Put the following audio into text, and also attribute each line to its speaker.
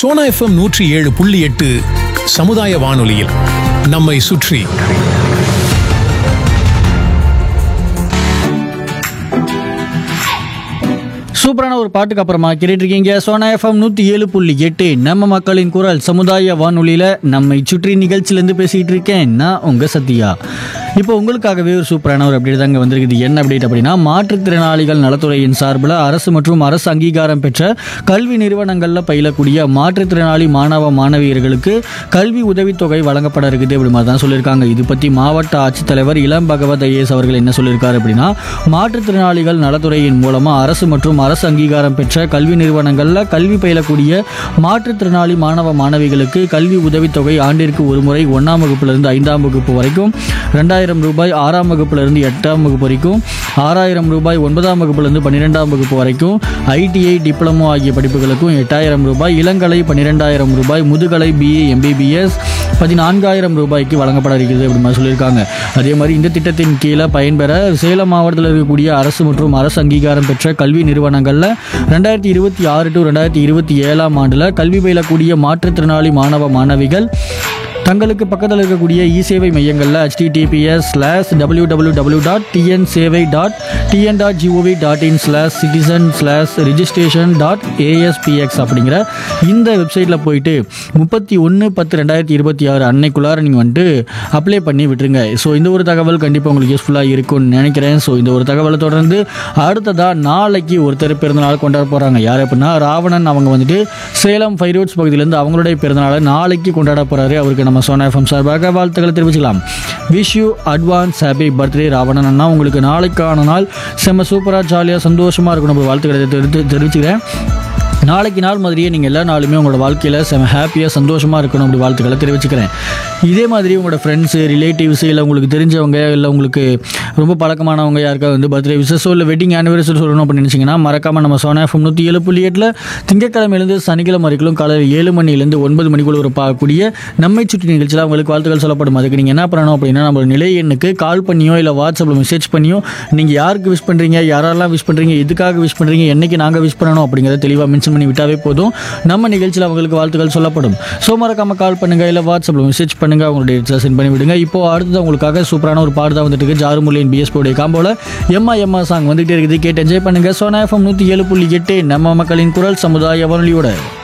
Speaker 1: Sona FM நூற்றி ஏழு புள்ளி எட்டு சமுதாய வானொலியில் நம்மை சுற்றி
Speaker 2: சூப்பரான ஒரு பாட்டுக்கு அப்புறமா கேட்டுட்டு இருக்கீங்க சோனா எஃப்எம் நூற்றி ஏழு புள்ளி எட்டு நம்ம மக்களின் குரல் சமுதாய வானொலியில் நம்மை சுற்றி நிகழ்ச்சியிலேருந்து பேசிகிட்டு இருக்கேன் நான் உங்கள் சத்யா இப்போ உங்களுக்காகவே ஒரு சூப்பரான ஒரு அப்டேட் தாங்க வந்திருக்குது என்ன அப்டேட் அப்படின்னா மாற்றுத்திறனாளிகள் நலத்துறையின் சார்பில் அரசு மற்றும் அரசு அங்கீகாரம் பெற்ற கல்வி நிறுவனங்களில் பயிலக்கூடிய மாற்றுத்திறனாளி மாணவ மாணவியர்களுக்கு கல்வி உதவித்தொகை வழங்கப்பட இருக்குது அப்படி மாதிரி தான் சொல்லியிருக்காங்க இது பற்றி மாவட்ட ஆட்சித்தலைவர் இளம் பகவத் ஐஏஎஸ் அவர்கள் என்ன சொல்லியிருக்காரு அப்படின்னா மாற்றுத்திறனாளிகள் நலத்துறையின் மூலமாக அரசு மற்றும் அரசு அங்கீகாரம் பெற்ற கல்வி நிறுவனங்களில் கல்வி பயிலக்கூடிய மாற்றுத்திறனாளி மாணவ மாணவிகளுக்கு கல்வி உதவித்தொகை ஆண்டிற்கு ஒரு முறை ஒன்றாம் வகுப்பிலிருந்து ஐந்தாம் வகுப்பு வரைக்கும் ரெண்டாயிரம் ரூபாய் ஆறாம் வகுப்பிலிருந்து எட்டாம் வகுப்பு வரைக்கும் ஆறாயிரம் ரூபாய் ஒன்பதாம் வகுப்பிலிருந்து பன்னிரெண்டாம் வகுப்பு வரைக்கும் ஐடிஐ டிப்ளமோ ஆகிய படிப்புகளுக்கும் எட்டாயிரம் ரூபாய் இளங்கலை பன்னிரெண்டாயிரம் ரூபாய் முதுகலை பிஏ எம்பிபிஎஸ் பதினான்காயிரம் ரூபாய்க்கு வழங்கப்பட இருக்கிறது அப்படி மாதிரி சொல்லியிருக்காங்க அதே மாதிரி இந்த திட்டத்தின் கீழே பயன்பெற சேலம் மாவட்டத்தில் இருக்கக்கூடிய அரசு மற்றும் அரசு அங்கீகாரம் பெற்ற கல்வி நிறுவனங்களில் ரெண்டாயிரத்தி இருபத்தி ஆறு டு ரெண்டாயிரத்தி இருபத்தி ஏழாம் ஆண்டில் கல்வி பயிலக்கூடிய மாற்றுத்திறனாளி மாணவ மாணவிகள் தங்களுக்கு பக்கத்தில் இருக்கக்கூடிய இ சேவை மையங்களில் HTTPS slash W W W dot TN sevai dot TN dot gov dot in slash citizen slash registration dot ASPX அப்படிங்கிற இந்த வெப்சைட்டில் போயிட்டு முப்பத்தி ஒன்று பத்து ரெண்டாயிரத்தி இருபத்தி ஆறு அன்னைக்குள்ளார நீங்கள் வந்துட்டு அப்ளை பண்ணி விட்டுருங்க ஸோ இந்த ஒரு தகவல் கண்டிப்பாக உங்களுக்கு யூஸ்ஃபுல்லாக இருக்கும்னு நினைக்கிறேன் ஸோ இந்த ஒரு தகவலை தொடர்ந்து அடுத்ததாக நாளைக்கு ஒருத்தர் பிறந்தநாள் கொண்டாட போகிறாங்க யார் அப்படின்னா ராவணன் அவங்க வந்துட்டு சேலம் ஃபைவ் ரோட்ஸ் பகுதியிலேருந்து அவங்களுடைய பிறந்தநாளை நாளைக்கு கொண்டாட போகிறாரு அவருக்கு நம்ம சோனா எஃப்எம் சார்பாக வாழ்த்துக்களை தெரிவிச்சுக்கலாம் wish you advance happy birthday Ravanan அண்ணா உங்களுக்கு நாளைக்கான நாள் செம்ம சூப்பராக ஜாலியாக சந்தோஷமாக இருக்கணும் அப்படி வாழ்த்துக்களை தெரிவித்து தெரிவிச்சுக்கிறேன் நாளைக்கு நாள் மாதிரியே நீங்கள் எல்லா நாளுமே உங்களோட வாழ்க்கையில் செம ஹாப்பியாக சந்தோஷமாக இருக்கணும் அப்படி வாழ்த்துக்களை தெரிவிச்சுக்கிறேன் இதே மாதிரி உங்களோட ஃப்ரெண்ட்ஸு ரிலேட்டிவ்ஸ் இல்லை உங்களுக்கு தெரிஞ்சவங்க இல்லை உங்களுக்கு ரொம்ப பழக்கமானவங்க யாருக்காவது வந்து பர்த்டே விசஸோ இல்லை வெட்டிங் ஆனிவர்சரி சொல்லணும் அப்படின்னு நினச்சிங்கன்னா மறக்காமல் நம்ம சோனா எஃப்எம் நூற்றி ஏழு புள்ளி எட்டில் திங்கக்கிழமையிலேருந்து சனிக்கிழமை வரைக்கும் காலையில் ஏழு மணிலேருந்து ஒன்பது மணிக்குள்ள ஒரு பார்க்கக்கூடிய நம்மை சுற்றி நிகழ்ச்சியில் அவங்களுக்கு வாழ்த்துக்கள் சொல்லப்படும் அதுக்கு நீங்கள் என்ன பண்ணணும் அப்படின்னா நம்ம நிலை எண்ணுக்கு கால் பண்ணியோ இல்லை வாட்ஸ்அப்பில் மெசேஜ் பண்ணியோ நீங்கள் யாருக்கு விஷ் பண்ணுறீங்க யாரெல்லாம் விஷ் பண்ணுறீங்க எதுக்காக விஷ் பண்ணுறீங்க என்னைக்கு நாங்கள் விஷ் பண்ணணும் அப்படிங்கிறத தெளிவாக மென்ஷன் பண்ணி விட்டாவே போதும் நம்ம நிகழ்ச்சியில் அவங்களுக்கு வாழ்த்துக்கள் சொல்லப்படும் ஸோ மறக்காம கால் பண்ணுங்க இல்லை வாட்ஸ்அப்பில் மெசேஜ் பண்ணுங்க அவங்களுடைய சென்ட் பண்ணி விடுங்க இப்போ அடுத்தது உங்களுக்காக சூப்பரான ஒரு பாடு தான் வந்துட்டு இருக்கு ஜாருமுலியன் பிஎஸ்பியோடைய காம்போல எம்மா எம்மா சாங் வந்துகிட்டே இருக்குது கேட்டு என்ஜாய் பண்ணுங்க சோனா எஃப்எம் நூற்றி ஏழு புள்ளி எட்டு நம்ம மக்களின் குரல் சமுதாய வானொலியோட